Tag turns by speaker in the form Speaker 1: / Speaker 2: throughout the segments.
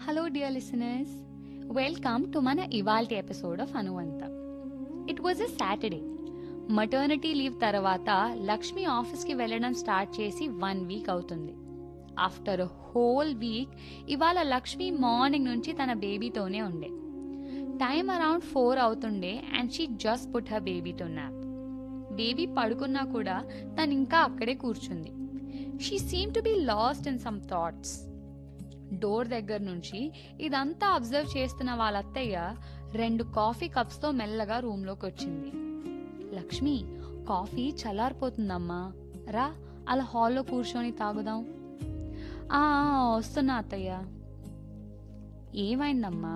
Speaker 1: hello dear listeners welcome to మన ఇవాల్టి episode of అనువంత it was a Saturday maternity leave తర్వాత లక్ష్మి ఆఫీస్కి వెళ్ళడం స్టార్ట్ చేసి వన్ వీక్ అవుతుంది ఆఫ్టర్ హోల్ వీక్ ఇవాళ లక్ష్మి మార్నింగ్ నుంచి తన బేబీతోనే ఉండే టైం అరౌండ్ ఫోర్ అవుతుండే and she just put her baby to nap baby పడుకున్నా కూడా తను ఇంకా అక్కడే కూర్చుంది she seem to be lost in some thoughts door దగ్గర నుంచి ఇదంతా అబ్జర్వ్ చేస్తున్న వాళ్ళ అత్తయ్య రెండు కాఫీ కప్స్తో మెల్లగా రూమ్లోకి వచ్చింది లక్ష్మి కాఫీ చల్లారిపోతుందమ్మా రా అలా హాల్లో కూర్చొని తాగుదాం "ఆ, ఆ, వస్తున్నా అత్తయ్య ఏమైందమ్మా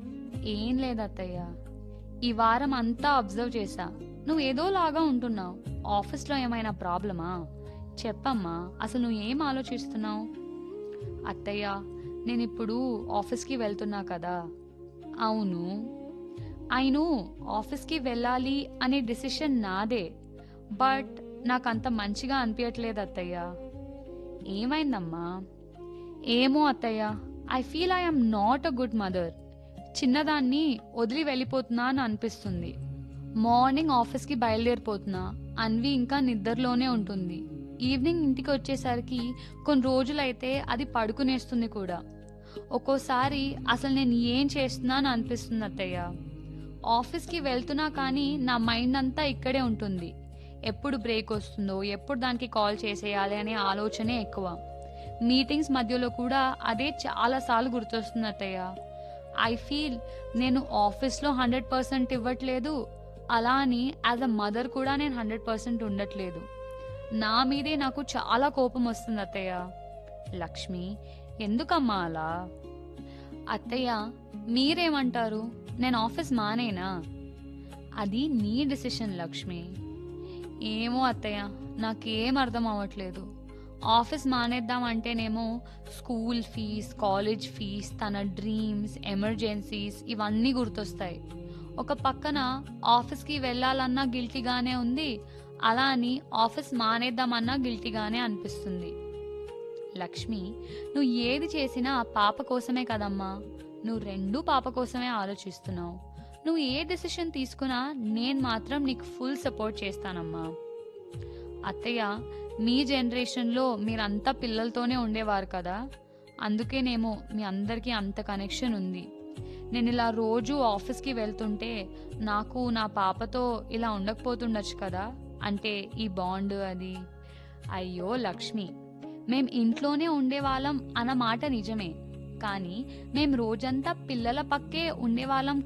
Speaker 1: ఏం లేదు అత్తయ్య ఈ వారం అంతా అబ్జర్వ్ చేశా నువ్వు ఏదోలాగా ఉంటున్నావు ఆఫీస్లో ఏమైనా ప్రాబ్లమా చెప్పమ్మా అసలు నువ్వు ఏం ఆలోచిస్తున్నావు అత్తయ్య నేను ఇప్పుడు ఆఫీస్కి వెళ్తున్నా కదా అవును అయిను ఆఫీస్కి వెళ్ళాలి అనే డిసిషన్ నాదే బట్ నాకు అంత మంచిగా అనిపించట్లేదు అత్తయ్య ఏమైందమ్మా ఏమో అత్తయ్య I feel I'm not a good mother చిన్నదాన్ని వదిలి వెళ్ళిపోతున్నా అని అనిపిస్తుంది మార్నింగ్ ఆఫీస్కి బయలుదేరిపోతున్నా అన్వి ఇంకా నిద్రలోనే ఉంటుంది ఈవినింగ్ ఇంటికి వచ్చేసరికి కొన్ని రోజులైతే అది పడుకునేస్తుంది కూడా ఒక్కోసారి అసలు నేను ఏం చేస్తున్నాను అనిపిస్తుంది అత్తయ్య ఆఫీస్కి వెళ్తున్నా కానీ నా మైండ్ అంతా ఇక్కడే ఉంటుంది ఎప్పుడు బ్రేక్ వస్తుందో ఎప్పుడు దానికి కాల్ చేసేయాలి అనే ఆలోచనే ఎక్కువ మీటింగ్స్ మధ్యలో కూడా అదే చాలాసార్లు గుర్తొస్తుంది అత్తయ్య ఐ ఫీల్ నేను ఆఫీస్లో హండ్రెడ్ పర్సెంట్ ఇవ్వట్లేదు అలా అని యాజ్ అ మదర్ కూడా నేను హండ్రెడ్ పర్సెంట్ ఉండట్లేదు నా మీదే నాకు చాలా కోపం వస్తుంది అత్తయ్య లక్ష్మి ఎందుకమ్మా అలా అత్తయ్య మీరేమంటారు నేను ఆఫీస్ మానేనా అది నీ డిసిషన్ లక్ష్మి ఏమో అత్తయ్య నాకేం అర్థం అవ్వట్లేదు ఆఫీస్ మానేద్దాం అంటేనేమో స్కూల్ ఫీజ్ కాలేజ్ ఫీజ్ తన డ్రీమ్స్ ఎమర్జెన్సీస్ ఇవన్నీ గుర్తొస్తాయి ఒక పక్కన ఆఫీస్కి వెళ్ళాలన్నా గిల్టీగానే ఉంది అలా అని ఆఫీస్ మానేద్దామన్నా గిల్టీగానే అనిపిస్తుంది లక్ష్మి నువ్వు ఏది చేసినా ఆ పాప కోసమే కదమ్మా నువ్వు రెండూ పాప కోసమే ఆలోచిస్తున్నావు నువ్వు ఏ డెసిషన్ తీసుకున్నా నేను మాత్రం నీకు ఫుల్ సపోర్ట్ చేస్తానమ్మా అత్తయ్య మీ జనరేషన్లో మీరంతా పిల్లలతోనే ఉండేవారు కదా అందుకేనేమో మీ అందరికీ అంత కనెక్షన్ ఉంది నేను ఇలా రోజు ఆఫీస్కి వెళ్తుంటే నాకు నా పాపతో ఇలా ఉండకపోతుండొచ్చు కదా అంటే ఈ బాండ్ అది అయ్యో లక్ష్మి మేం ఇంట్లోనే ఉండేవాళ్ళం అన్న మాట నిజమే కానీ మేం రోజంతా పిల్లల పక్కే ఉండేవాళ్ళం